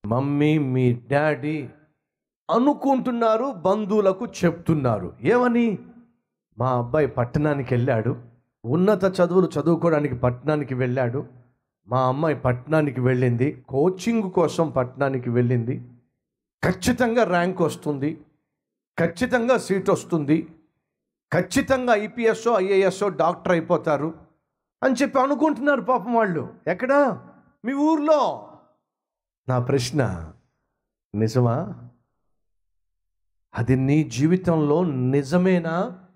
mummy మీ daddy అనుకుంటున్నారు బంధువులకు చెప్తున్నారు ఏమని మా అబ్బాయి పట్టణానికి వెళ్ళాడు ఉన్నత చదువులు చదువుకోవడానికి పట్టణానికి వెళ్ళాడు మా అమ్మాయి పట్టణానికి వెళ్ళింది కోచింగ్ కోసం పట్టణానికి వెళ్ళింది ఖచ్చితంగా ర్యాంక్ వస్తుంది ఖచ్చితంగా సీట్ వస్తుంది ఖచ్చితంగా ఐపీఎస్ఓ ఐఏఎస్ఓ డాక్టర్ అయిపోతారు అని చెప్పి అనుకుంటున్నారు పాపం వాళ్ళు ఎక్కడా మీ ఊర్లో నా ప్రశ్న నిజమా అది నీ జీవితంలో నిజమేనా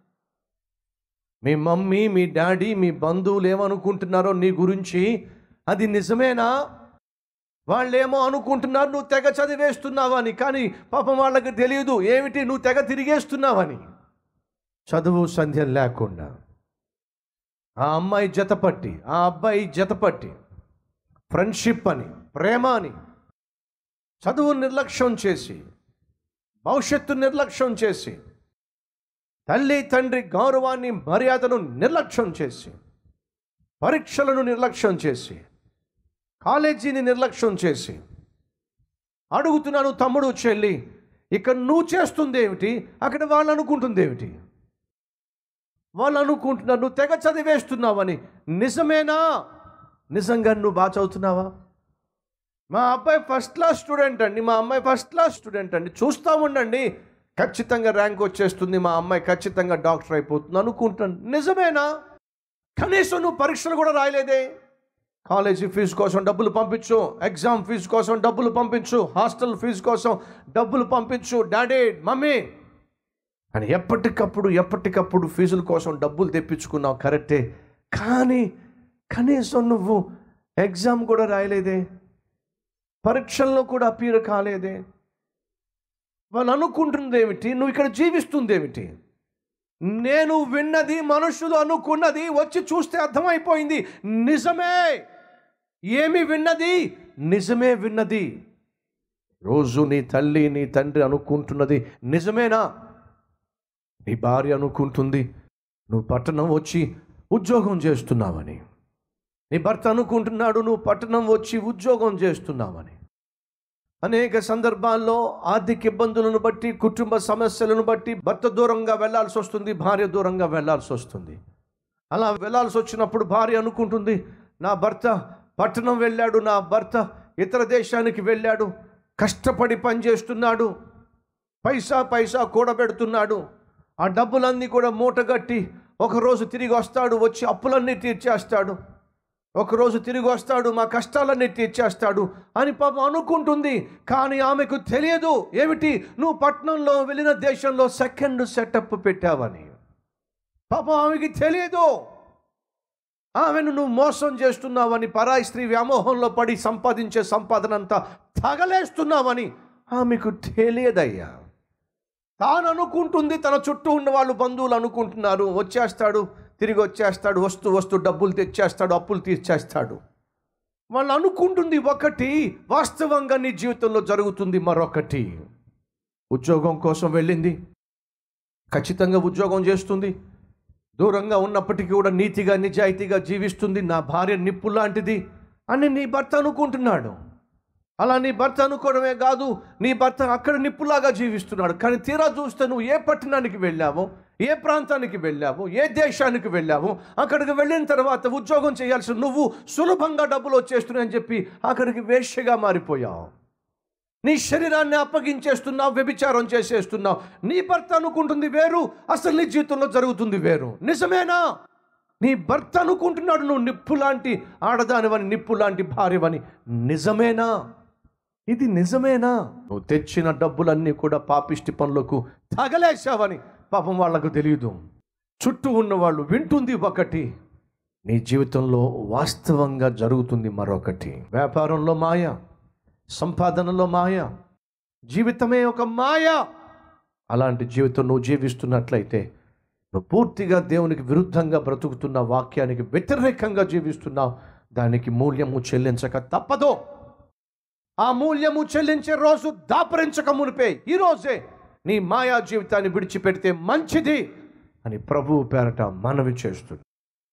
మీ మమ్మీ మీ డాడీ మీ బంధువులు ఏమనుకుంటున్నారో నీ గురించి అది నిజమేనా వాళ్ళేమో అనుకుంటున్నారు నువ్వు తెగ చదివేస్తున్నావని కానీ పాపం వాళ్ళకి తెలియదు ఏమిటి నువ్వు తెగ తిరిగేస్తున్నావని చదువు సంధ్య లేకుండా ఆ అమ్మాయి జతపట్టి ఆ అబ్బాయి జతపట్టి ఫ్రెండ్షిప్ అని ప్రేమ అని చదువు నిర్లక్ష్యం చేసి భవిష్యత్తు నిర్లక్ష్యం చేసి తల్లి తండ్రి గౌరవాన్ని మర్యాదను నిర్లక్ష్యం చేసి పరీక్షలను నిర్లక్ష్యం చేసి కాలేజీని నిర్లక్ష్యం చేసి అడుగుతున్నాను తమ్ముడు చెల్లి ఇక్కడ నువ్వు చేస్తుంది ఏమిటి అక్కడ వాళ్ళు అనుకుంటుంది ఏమిటి వాళ్ళు అనుకుంటున్నారు నువ్వు తెగ చదివేస్తున్నావని నిజమేనా నిజంగా నువ్వు బాగా చదువుతున్నావా మా అబ్బాయి ఫస్ట్ క్లాస్ స్టూడెంట్ అండి మా అమ్మాయి ఫస్ట్ క్లాస్ స్టూడెంట్ అండి చూస్తూ ఉండండి ఖచ్చితంగా ర్యాంక్ వచ్చేస్తుంది మా అమ్మాయి ఖచ్చితంగా డాక్టర్ అయిపోతుంది అనుకుంటాను నిజమేనా కనీసం నువ్వు పరీక్షలు కూడా రాయలేదే కాలేజీ ఫీజు కోసం డబ్బులు పంపించు ఎగ్జామ్ ఫీజు కోసం డబ్బులు పంపించు హాస్టల్ ఫీజు కోసం డబ్బులు పంపించు డాడీ మమ్మీ అని ఎప్పటికప్పుడు ఎప్పటికప్పుడు ఫీజుల కోసం డబ్బులు తెప్పించుకున్నావు కరెక్టే కానీ కనీసం నువ్వు ఎగ్జామ్ కూడా రాయలేదే పరీక్షల్లో కూడా అపీర్ కాలేదే వాళ్ళు అనుకుంటుంది ఏమిటి నువ్వు ఇక్కడ జీవిస్తుంది ఏమిటి నేను విన్నది మనుషులు అనుకున్నది వచ్చి చూస్తే అర్థమైపోయింది నిజమే ఏమి విన్నది నిజమే విన్నది రోజు నీ తల్లి నీ తండ్రి అనుకుంటున్నది నిజమేనా నీ భార్య అనుకుంటుంది నువ్వు పట్టణం వచ్చి ఉద్యోగం చేస్తున్నావని నీ భర్త అనుకుంటున్నాడు నువ్వు పట్టణం వచ్చి ఉద్యోగం చేస్తున్నావని అనేక సందర్భాల్లో ఆర్థిక ఇబ్బందులను బట్టి కుటుంబ సమస్యలను బట్టి భర్త దూరంగా వెళ్ళాల్సి వస్తుంది భార్య దూరంగా వెళ్ళాల్సి వస్తుంది అలా వెళ్ళాల్సి వచ్చినప్పుడు భార్య అనుకుంటుంది నా భర్త పట్టణం వెళ్ళాడు నా భర్త ఇతర దేశానికి వెళ్ళాడు కష్టపడి పనిచేస్తున్నాడు పైసా పైసా కూడబెడుతున్నాడు ఆ డబ్బులన్నీ కూడా మూటగట్టి ఒకరోజు తిరిగి వస్తాడు వచ్చి అప్పులన్నీ తీర్చేస్తాడు ఒకరోజు తిరిగి వస్తాడు మా కష్టాలన్నీ తీర్చేస్తాడు అని పాపం అనుకుంటుంది కానీ ఆమెకు తెలియదు ఏమిటి నువ్వు పట్నంలో వెళ్ళిన దేశంలో సెకండ్ సెటప్ పెట్టావని పాపం ఆమెకి తెలియదు ఆమెను నువ్వు మోసం చేస్తున్నావని పరాయి స్త్రీ వ్యామోహంలో పడి సంపాదించే సంపాదన అంతా తగలేస్తున్నావని ఆమెకు తెలియదయ్యా తాను అనుకుంటుంది తన చుట్టూ ఉన్న వాళ్ళు బంధువులు అనుకుంటున్నారు వచ్చేస్తాడు తిరిగి వచ్చేస్తాడు వస్తూ వస్తూ డబ్బులు తెచ్చేస్తాడు అప్పులు తీర్చేస్తాడు వాళ్ళు అనుకుంటుంది ఒకటి వాస్తవంగా నీ జీవితంలో జరుగుతుంది మరొకటి ఉద్యోగం కోసం వెళ్ళింది ఖచ్చితంగా ఉద్యోగం చేస్తుంది దూరంగా ఉన్నప్పటికీ కూడా నీతిగా నిజాయితీగా జీవిస్తుంది నా భార్య నిప్పు లాంటిది అని నీ భర్త అనుకుంటున్నాడు అలా నీ భర్త అనుకోవడమే కాదు నీ భర్త అక్కడ నిప్పులాగా జీవిస్తున్నాడు కానీ తీరా చూస్తే నువ్వు ఏ పట్టణానికి వెళ్ళావో ఏ ప్రాంతానికి వెళ్ళావో ఏ దేశానికి వెళ్ళావో అక్కడికి వెళ్ళిన తర్వాత ఉద్యోగం చేయాల్సి నువ్వు సులభంగా డబ్బులు వచ్చేస్తున్నాయని చెప్పి అక్కడికి వేష్యగా మారిపోయావు నీ శరీరాన్ని అప్పగించేస్తున్నావు వ్యభిచారం చేసేస్తున్నావు నీ భర్త అనుకుంటుంది వేరు అసలు నీ జీవితంలో జరుగుతుంది వేరు నిజమేనా నీ భర్త అనుకుంటున్నాడు నువ్వు నిప్పు లాంటి ఆడదానివని నిప్పు లాంటి భార్యవని నిజమేనా ఇది నిజమేనా నువ్వు తెచ్చిన డబ్బులన్నీ కూడా పాపిష్టి పనులకు తగలేశావని పాపం వాళ్ళకు తెలియదు చుట్టూ ఉన్న వాళ్ళు వింటుంది ఒకటి నీ జీవితంలో వాస్తవంగా జరుగుతుంది మరొకటి వ్యాపారంలో మాయ సంపాదనలో మాయ జీవితమే ఒక మాయ అలాంటి జీవితం నువ్వు జీవిస్తున్నట్లయితే నువ్వు పూర్తిగా దేవునికి విరుద్ధంగా బ్రతుకుతున్న వాక్యానికి వ్యతిరేకంగా జీవిస్తున్నావు దానికి మూల్యము చెల్లించక తప్పదు ఆ మూల్యము చెల్లించే రోజు దాపరించక మునిపే ఈ రోజే నీ మాయా జీవితాన్ని విడిచిపెడితే మంచిది అని ప్రభువు పేరట మనవి చేస్తుంది